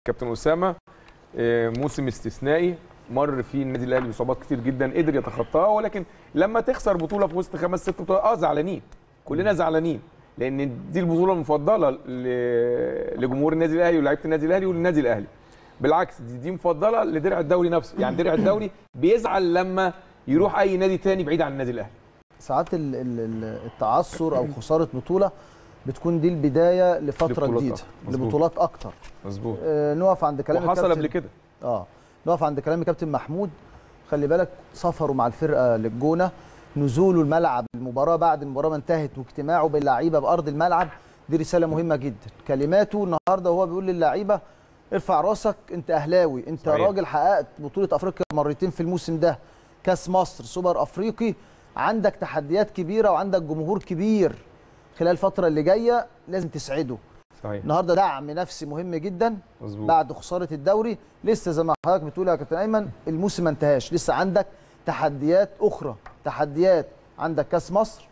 كابتن اسامه آه، موسم استثنائي مر فيه النادي الاهلي باصابات كتير جدا قدر يتخطاها ولكن لما تخسر بطوله في وسط خمس ست بطولات اه زعلانين كلنا زعلانين لان دي البطوله المفضله ل- لجمهور النادي الاهلي ولاعيبه النادي الاهلي وللنادي الاهلي بالعكس دي, دي مفضله لدرع الدوري نفسه يعني درع الدوري بيزعل لما يروح اي نادي تاني بعيد عن النادي الاهلي ساعات ال- ال- ال- التعثر او خساره بطوله بتكون دي البدايه لفتره لبطولات جديده أكتر. مظبوط. لبطولات اكتر مظبوط آه نقف عند كلام وحصل الكابتن- قبل كده اه نقف عند كلام كابتن محمود خلي بالك سفره مع الفرقه للجونه نزوله الملعب المباراه بعد المباراه ما انتهت واجتماعه باللعيبه بارض الملعب دي رساله مهمه جدا كلماته النهارده وهو بيقول للعيبه ارفع راسك انت اهلاوي انت صحيح. راجل حققت بطوله افريقيا مرتين في الموسم ده كاس مصر سوبر افريقي عندك تحديات كبيره وعندك جمهور كبير خلال الفتره اللي جايه لازم تسعده صحيح النهارده دعم نفسي مهم جدا مظبوط بعد خساره الدوري لسه زي ما حضرتك بتقول يا كابتن ايمن الموسم ما انتهاش لسه عندك تحديات اخرى تحديات عندك كاس مصر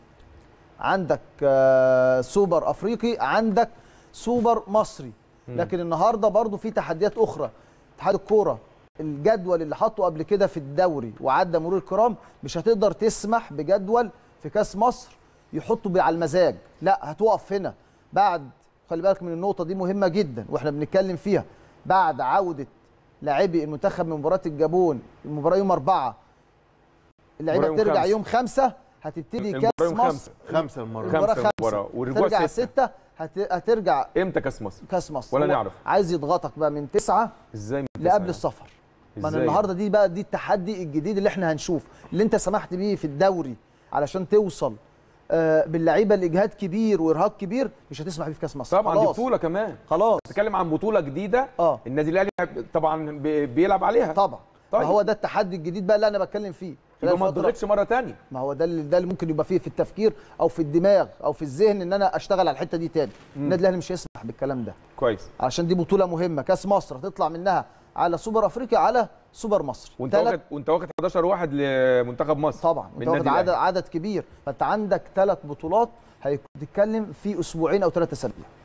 عندك آه، سوبر افريقي عندك سوبر مصري لكن النهارده برضو في تحديات اخرى اتحاد الكوره الجدول اللي حطه قبل كده في الدوري وعدى مرور الكرام مش هتقدر تسمح بجدول في كاس مصر يحطه على المزاج لا هتقف هنا بعد خلي بالك من النقطه دي مهمه جدا واحنا بنتكلم فيها بعد عوده لاعبي المنتخب من مباراه الجابون المباراه يوم أربعة اللعيبه المباراة يوم ترجع خمسة. يوم خمسة هتبتدي المباراة كاس يوم مصر خمسة. خمسة المرة المباراة خمسة خمسة مباراة والرجوع ترجع ستة. ستة هت... هترجع امتى كاس مصر كاس مصر ولا هو نعرف. عايز يضغطك بقى من تسعة ازاي من لقبل تسعة؟ السفر ما أنا إزاي؟ النهارده دي بقى دي التحدي الجديد اللي احنا هنشوف اللي انت سمحت بيه في الدوري علشان توصل آه باللعيبه لاجهاد كبير وارهاق كبير مش هتسمح بيه في كاس مصر طبعا دي خلاص. بطوله كمان خلاص بتتكلم عن بطوله جديده اه النادي الاهلي طبعا بي- بيلعب عليها طبعا طيب. طيب. هو ده التحدي الجديد بقى اللي انا بتكلم فيه خلال يبقى ما الفترة- تضغطش مره ثانيه ما هو ده اللي ده اللي ممكن يبقى فيه في التفكير او في الدماغ او في الذهن ان انا اشتغل على الحته دي تاني النادي الاهلي مش هيسمح بالكلام ده كويس علشان دي بطوله مهمه كاس مصر هتطلع منها على سوبر افريقيا على سوبر مصر وانت تلات- واخد وانت واخد 11 واحد لمنتخب مصر طبعا من انت واخد النادي عدد الأهلي. عدد كبير فانت عندك ثلاث بطولات هتتكلم في اسبوعين او ثلاث اسابيع